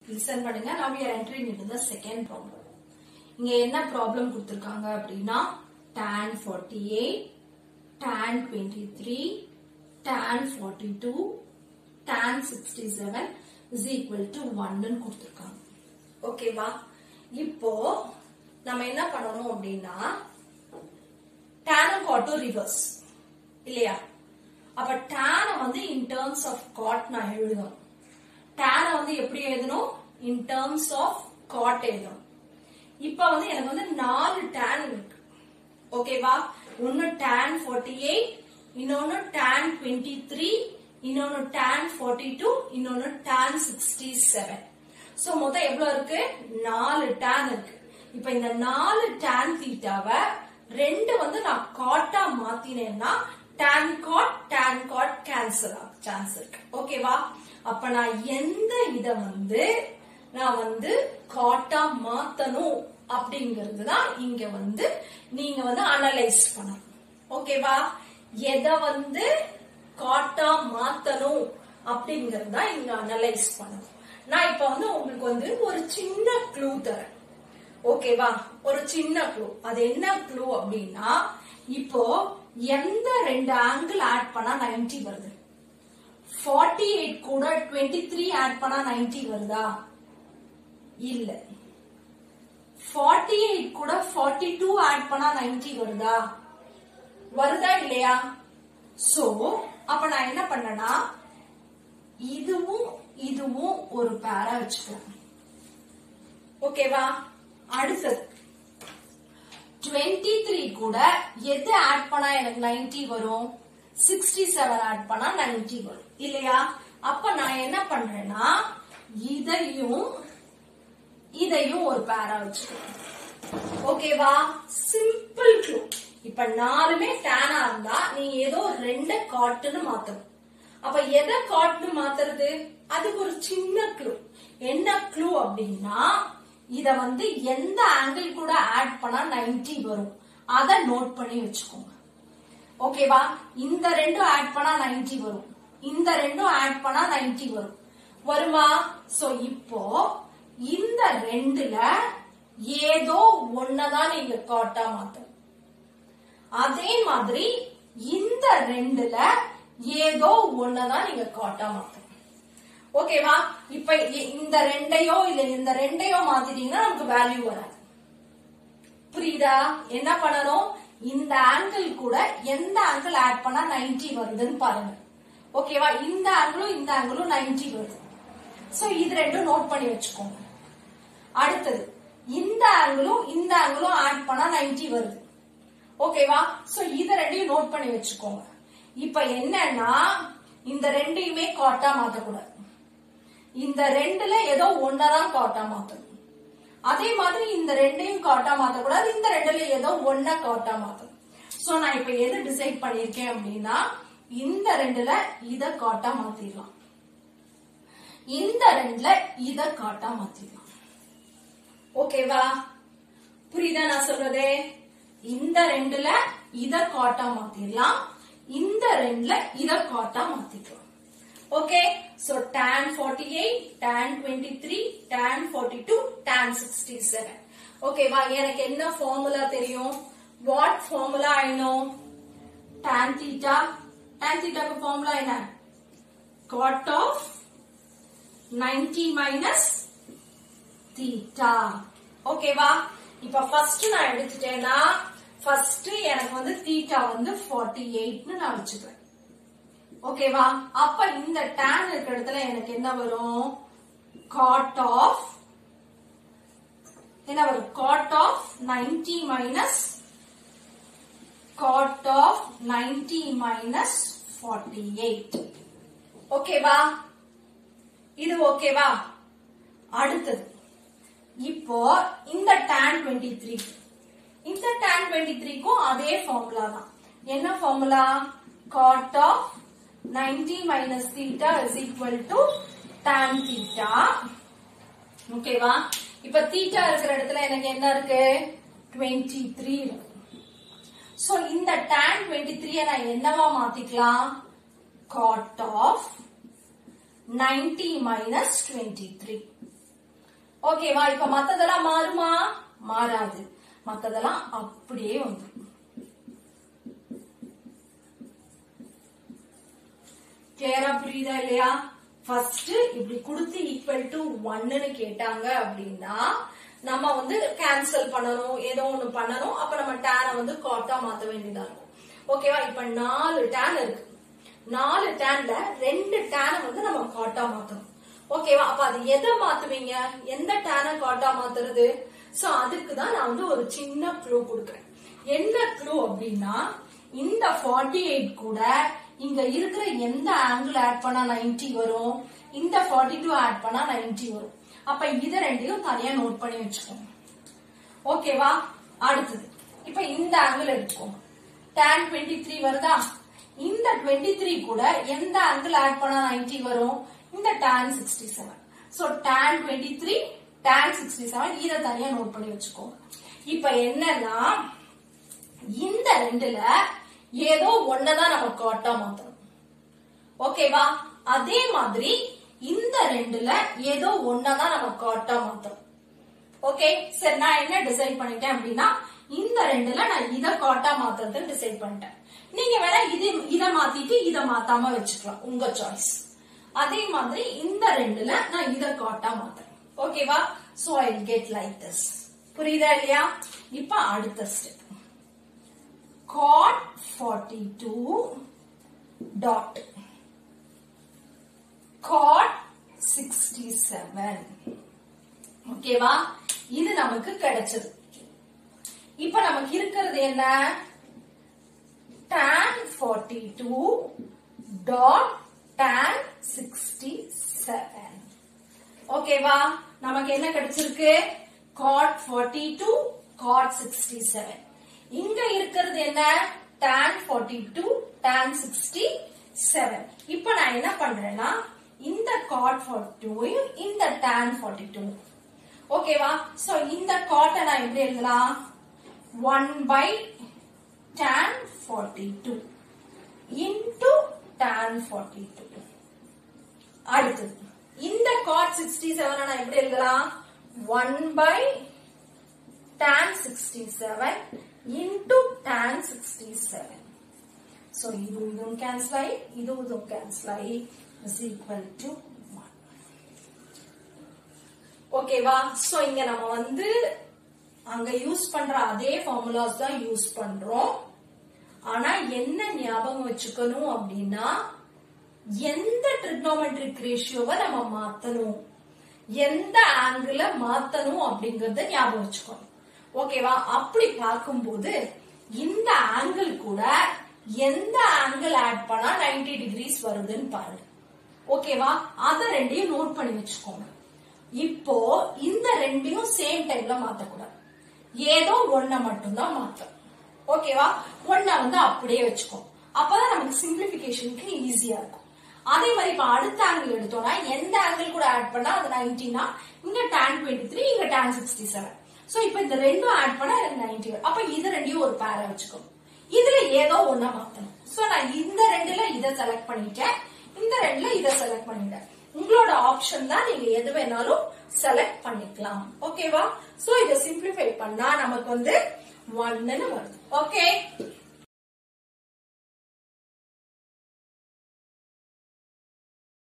Listen பண்ணுங்க now we are entering into the second problem இங்க என்ன ப்ராப்ளம் கொடுத்திருக்காங்க அப்படின்னா tan 48 tan 23 tan 42 tan 67 is equal to 1 ன்னு கொடுத்திருக்காங்க ஓகேவா இப்போ நம்ம என்ன பண்ணணும் அப்படின்னா tan காட்டும் ரிவர்ஸ் இல்லையா அப்ப tan வந்து இன் டர்ம்ஸ் ஆஃப் காட் நான் எழுதணும் tan வந்து எப்படி எழுதணும் இன் டர்ம்ஸ் ஆஃப் காட் எழுதணும் இப்ப வந்து எனக்கு வந்து நாலு tan இருக்கு ஓகேவா ஒன்னு tan 48 இன்னொன்னு tan 23 இன்னொன்னு tan 42 இன்னொன்னு tan 67 சோ மொத்தம் எவ்வளவு இருக்கு நாலு tan இருக்கு இப்ப இந்த நாலு tan தீட்டாவை ரெண்டு வந்து நான் காட்டா மாத்தினேன்னா tan cot tan cot cancel ஆக சான்ஸ் இருக்கு ஓகேவா அப்ப நான் எந்த இத வந்து நான் வந்து காட்டா மாத்தணும் அப்படிங்கிறது தான் இங்க வந்து நீங்க வந்து அனலைஸ் பண்ணணும் ஓகேவா எதை வந்து காட்டா மாத்தணும் அப்படிங்கறது தான் இங்க அனலைஸ் பண்ணணும் நான் இப்ப வந்து உங்களுக்கு வந்து ஒரு சின்ன க்ளூ தரேன் ஓகேவா ஒரு சின்ன க்ளூ அது என்ன க்ளூ அப்படின்னா இப்போ எந்த ரெண்டு ஆங்கிள் ஆட் பண்ணா 90 வருது 48 கூட 23 ஆட் பண்ணா 90 வருதா இல்ல 48 கூட 42 ஆட் பண்ணா 90 வருதா வருதா இல்லையா சோ அப்ப நான் என்ன பண்ணனா இதுவும் இதுவும் ஒரு பேரா வச்சுக்கலாம் ஓகேவா அடுத்தது 23 கூட எது ஆட் பண்ணா எனக்கு 90 வரும் 67 ஆட் பண்ணா 90 வரும் இல்லையா அப்ப நான் என்ன பண்றேன்னா இதையும் இதையும் ஒரு பேரா வச்சுக்கிறேன் ஓகேவா சிம்பிள் க்ளூ இப்ப நாலுமே டேனா இருந்தா நீ ஏதோ ரெண்ட காட்டுன்னு மாத்தணும் அப்ப எதை காட்டுன்னு மாத்துறது அதுக்கு ஒரு சின்ன க்ளூ என்ன க்ளூ அப்படின்னா இத வந்து எந்த ஆங்கிள் கூட ஆட் பண்ணா 90 வரும் அத நோட் பண்ணி வச்சுக்கோங்க ஓகேவா இந்த ரெண்டும் ஆட் பண்ணா 90 வரும் இந்த ரெண்டும் ஆட் பண்ணா 90 வரும் வருமா சோ இப்போ இந்த ரெண்டுல ஏதோ ஒன்னதான் நீங்க காட்டா மாத்தணும் அதே மாதிரி இந்த ரெண்டுல ஏதோ ஒன்னதான் நீங்க காட்டா மாத்தணும் ஓகேவா இப்ப இ- இந்த ரெண்டையோ இல்ல இந்த ரெண்டையோ மாத்திட்டீங்கன்னா நமக்கு வேல்யூ வராது புரியுதா என்ன பண்ணணும் இந்த ஆங்கிள் கூட எந்த ஆங்கிள் ஆட் பண்ணா 90 வருதுன்னு பாருங்க ஓகேவா இந்த ஆங்கிளும் இந்த ஆங்கிளும் 90 வருது சோ இது ரெண்டும் நோட் பண்ணி வச்சுக்கோங்க அடுத்தது இந்த ஆங்கிளும் இந்த ஆங்கிளும் ஆட் பண்ணா 90 வருது ஓகேவா சோ இத ரெண்டையும் நோட் பண்ணி வச்சுக்கோங்க இப்ப என்னன்னா இந்த ரெண்டையுமே காட்டா மாத்தக்கூடாது இந்த ரெண்டுல ஏதோ ஒன்னதான் காட்டா மாத்தணும் அதே மாதிரி இந்த ரெண்டையும் காட்டா மாத்தக்கூடாது இந்த ரெண்டுல ஏதோ ஒன்ன காட்டா மாத்தணும் சோ நான் இப்ப எது டிசைட் பண்ணிருக்கேன் அப்படின்னா இந்த ரெண்டுல இத காட்டா மாத்திடலாம் இந்த ரெண்டுல இத காட்டா மாத்திடலாம் ஓகேவா புரியுதா நான் சொல்றதே இந்த ரெண்டுல இத காட்டா மாத்திடலாம் இந்த ரெண்டுல இத காட்டா மாத்திக்கலாம் okay so tan 48 tan 23 tan 42 tan 67 ஓகேவா எனக்கு என்ன ஃபார்முலா தெரியும் what formula I know tan theta tan theta க்கு ஃபார்முலா என்ன cot of 90 minus theta ஓகேவா இப்ப ஃபர்ஸ்ட் நான் எடுத்துட்டேன்னா ஃபர்ஸ்ட் எனக்கு வந்து theta வந்து 48 னு நான் வச்சுக்கிறேன் ஓகேவா அப்ப இந்த tan இருக்கிற இடத்துல எனக்கு என்ன வரும் cot of என்ன வரும் cot of 90 minus cot of 90 minus 48 ஓகேவா இது ஓகேவா அடுத்தது இப்போ இந்த tan 23 இந்த tan 23 க்கும் அதே ஃபார்முலா தான் என்ன formula cot of 90 minus theta is equal to tan theta ஓகேவா இப்ப theta இருக்கிற இடத்துல எனக்கு என்ன இருக்கு 23 இருக்கு சோ இந்த tan 23 -ஐ நான் என்னவா மாத்திக்கலாம் cot of 90 minus 23 ஓகேவா இப்ப மத்ததெல்லாம் மாறுமா மாறாது மத்ததெல்லாம் அப்படியே வந்துடும் கிளியரா புரியுதா இல்லையா ஃபர்ஸ்ட் இப்படி கொடுத்து ஈக்குவல் டு ஒன்னு கேட்டாங்க அப்படின்னா நம்ம வந்து கேன்சல் பண்ணணும் ஏதோ ஒண்ணு பண்ணணும் அப்ப நம்ம டேனை வந்து காட்டா மாத்த வேண்டியதா இருக்கும் ஓகேவா இப்ப நாலு டேன் இருக்கு நாலு டேன்ல ரெண்டு டேனை வந்து நம்ம காட்டா மாத்தணும் ஓகேவா அப்ப அது எதை மாத்துவீங்க எந்த டேனை காட்டா மாத்துறது சோ அதுக்கு தான் நான் வந்து ஒரு சின்ன க்ளூ கொடுக்குறேன் என்ன க்ளூ அப்படின்னா இந்த 48 கூட இங்க இருக்கிற எந்த ஆங்கிள் ஆட் பண்ணா 90 வரும் இந்த 42 ஆட் பண்ணா 90 வரும் அப்ப இத ரெண்டையும் தனியா நோட் பண்ணி வச்சுக்கோங்க ஓகேவா அடுத்தது இப்ப இந்த ஆங்கிள் எடுத்துக்கோங்க tan 23 வருதா இந்த 23 கூட எந்த ஆங்கிள் ஆட் பண்ணா 90 வரும் இந்த tan 67 சோ tan 23 tan 67 இத தனியா நோட் பண்ணி வச்சுக்கோங்க இப்ப என்னன்னா இந்த ரெண்டுல ஏதோ ஒன்னதான் நம்ம காட்டா மாத்தணும் ஓகேவா அதே மாதிரி இந்த ரெண்டுல ஏதோ ஒன்னதான் நம்ம காட்டா மாத்தணும் ஓகே சரி நான் என்ன டிசைட் பண்ணிட்டேன் அப்படின்னா இந்த ரெண்டுல நான் இத காட்டா மாத்துறதுன்னு டிசைட் பண்ணிட்டேன் நீங்க வேணா இது இத மாத்திட்டு இத மாத்தாம வச்சுக்கலாம் உங்க சாய்ஸ் அதே மாதிரி இந்த ரெண்டுல நான் இத காட்டா மாத்துறேன் ஓகேவா so I get like this புரியுதா இல்லையா இப்ப அடுத்த ஸ்டெப் cot 42 dot cot 67 ஓகேவா இது நமக்கு கிடைச்சது இப்ப நமக்கு இருக்கிறது என்ன tan 42 dot tan 67 ஓகேவா நமக்கு என்ன கிடைச்சிருக்கு cot 42 cot 67 இங்க இருக்கிறது என்ன tan 42 tan 67 இப்ப நான் என்ன பண்றேன்னா இந்த cot 42 இந்த tan 42 ஓகேவா சோ இந்த cot நான் எப்படி எழுதலாம் 1 by tan 42 into tan 42 அடுத்தது இந்த cot 67 நான் எப்படி எழுதலாம் 1 by tan 67 into tan 67. So, இது இதுவும் cancel ஆகி இது இதுவும் cancel ஆகி is equal to 1. ஓகேவா சோ இங்க நம்ம வந்து அங்க யூஸ் பண்ற அதே ஃபார்முலாஸ் தான் யூஸ் பண்றோம் ஆனா என்ன ஞாபகம் வச்சுக்கணும் அப்படின்னா எந்த ட்ரிக்னோமெட்ரிக் ரேஷியோவை நம்ம மாத்தணும் எந்த ஆங்கிள மாத்தணும் அப்படிங்கறத ஞாபகம் வச்சுக்கணும் ஓகேவா அப்படி பார்க்கும்போது இந்த ஆங்கிள் கூட எந்த ஆங்கிள் ஆட் பண்ணா 90 டிகிரிஸ் வருதுன்னு பாருங்க ஓகேவா அத ரெண்டையும் நோட் பண்ணி வச்சுக்கோங்க இப்போ இந்த ரெண்டையும் சேம் டைம்ல மாத்தக்கூடாது ஏதோ ஒன்ன மட்டும்தான் மாத்தணும் ஓகேவா ஒன்ன வந்து அப்படியே வச்சுக்கோ அப்பதான் நமக்கு சிம்பிளிபிகேஷனுக்கு ஈஸியா இருக்கும் அதே மாதிரி இப்ப அடுத்த ஆங்கிள் எடுத்தோம்னா எந்த ஆங்கிள் கூட ஆட் பண்ணா அது 90 னா இங்க tan 23 இங்க tan 67 சோ இப்ப இந்த ரெண்டும் ஆட் பண்ணா எனக்கு 90 வரும் அப்ப இது ரெண்டையும் ஒரு பேரா வச்சுக்கோ இதுல ஏதோ ஒண்ண மாத்தணும் சோ நான் இந்த ரெண்டுல இத செலக்ட் பண்ணிட்டேன் இந்த ரெண்டுல இத செலக்ட் பண்ணிட்டேன் உங்களோட ஆப்ஷன் தான் நீங்க எது வேணாலும் செலக்ட் பண்ணிக்கலாம் ஓகேவா சோ இத சிம்பிளிஃபை பண்ணா நமக்கு வந்து ஒன்னு வருது ஓகே